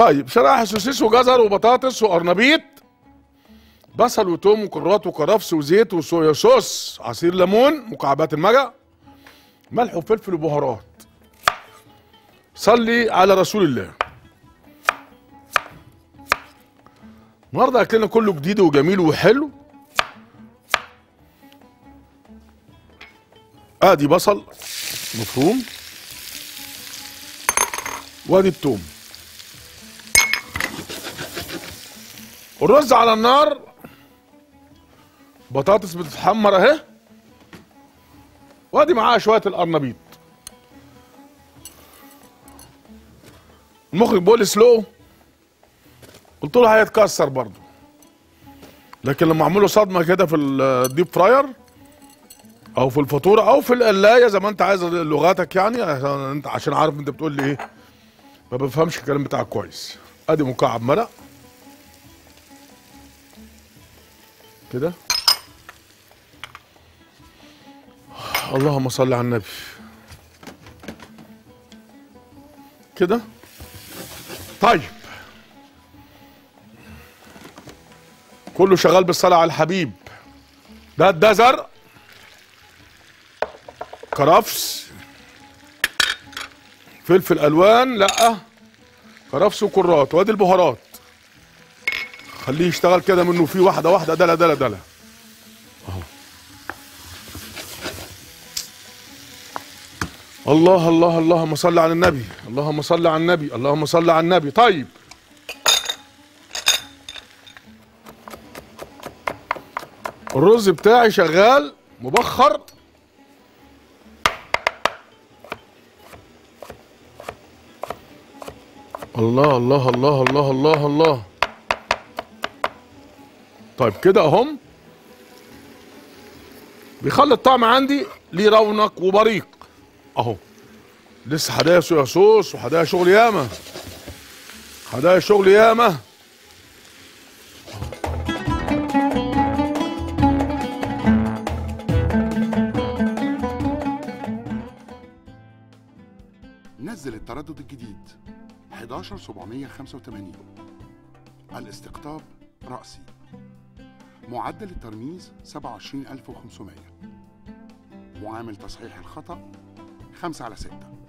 طيب شرايح سوسيس وجزر وبطاطس وقرنبيط بصل وتوم وكرات وكرفس وزيت وصويا صوص عصير ليمون مكعبات المجا ملح وفلفل وبهارات صلي على رسول الله النهارده اكلنا كله جديد وجميل وحلو ادي بصل مفروم وادي التوم الرز على النار بطاطس بتتحمر اهي وادي معاها شويه القرنبيط المخرج بيقول لي سلو قلت له هيتكسر برضه لكن لما اعمله صدمه كده في الديب فراير او في الفاتوره او في القلايه زي ما انت عايز لغاتك يعني عشان انت عشان عارف انت بتقول لي ايه ما بفهمش الكلام بتاعك كويس ادي مكعب مرق كده اللهم صل على النبي كده طيب كله شغال بالصلاة على الحبيب ده الدزر كرفس فلفل الوان لا كرفس وكرات وادي البهارات خليه يشتغل كده منه فيه واحده واحده دله دله دله اهو الله الله اللهم صل على النبي اللهم صل على النبي اللهم صل على النبي طيب الرز بتاعي شغال مبخر الله الله الله الله الله الله طيب كده اهم بيخلي الطعم عندي ليه رونق وبريق اهو لسه هدايا صويا صوص وهدايا شغل ياما هدايا شغل ياما نزل التردد الجديد 11785 الاستقطاب رأسي معدل الترميز 27500 معامل تصحيح الخطأ 5 على 6